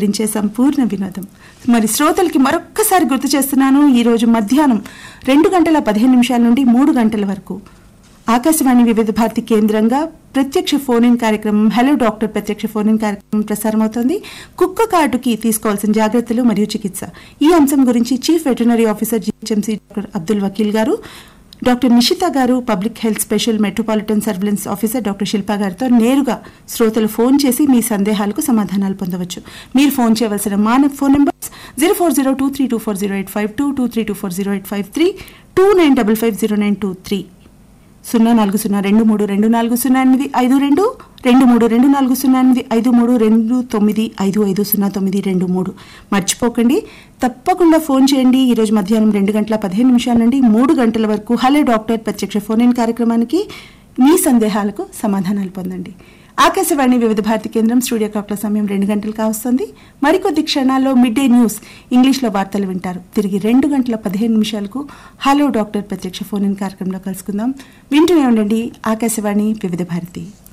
అలరించే సంపూర్ణ వినోదం మరి శ్రోతలకి మరొక్కసారి గుర్తు చేస్తున్నాను ఈ రోజు మధ్యాహ్నం రెండు గంటల పదిహేను నిమిషాల నుండి మూడు గంటల వరకు ఆకాశవాణి వివిధ భారతి కేంద్రంగా ప్రత్యక్ష ఫోన్ ఇన్ కార్యక్రమం హలో డాక్టర్ ప్రత్యక్ష ఫోన్ ఇన్ కార్యక్రమం ప్రసారమవుతోంది కుక్క కాటుకి తీసుకోవాల్సిన జాగ్రత్తలు మరియు చికిత్స ఈ అంశం గురించి chief veterinary officer GHMC doctor Abdul Vakeel garu doctor Nishita garu public health special metropolitan surveillance officer doctor Shilpa గారితో నేరుగా శ్రోతలు ఫోన్ చేసి మీ సందేహాలకు సమాధానాలు పొందవచ్చు మీరు ఫోన్ చేయవలసిన మా phone numbers zero four zero two three two four zero eight five two two three two four zero eight five three two nine double five zero nine two three సున్నా నాలుగు సున్నా రెండు మూడు రెండు నాలుగు సున్నా ఎనిమిది ఐదు రెండు రెండు మూడు రెండు నాలుగు సున్నా ఎనిమిది ఐదు మూడు రెండు తొమ్మిది ఐదు ఐదు సున్నా తొమ్మిది రెండు మూడు మర్చిపోకండి తప్పకుండా ఫోన్ చేయండి ఈరోజు మధ్యాహ్నం రెండు గంటల పదిహేను నిమిషాల నుండి మూడు గంటల వరకు హలో డాక్టర్ ప్రత్యక్ష ఫోన్ ఇన్ కార్యక్రమానికి మీ సందేహాలకు సమాధానాలు పొందండి ఆకాశవాణి వివిధ భారతి కేంద్రం స్టూడియో క్లాక్ల సమయం రెండు గంటలు కావస్తుంది మరికొద్ది క్షణాల్లో మిడ్ డే న్యూస్ ఇంగ్లీష్లో వార్తలు వింటారు తిరిగి రెండు గంటల పదిహేను నిమిషాలకు హలో డాక్టర్ ప్రత్యక్ష ఫోన్ ఇన్ కార్యక్రమంలో కలుసుకుందాం వింటూనే ఉండండి ఆకాశవాణి వివిధ భారతి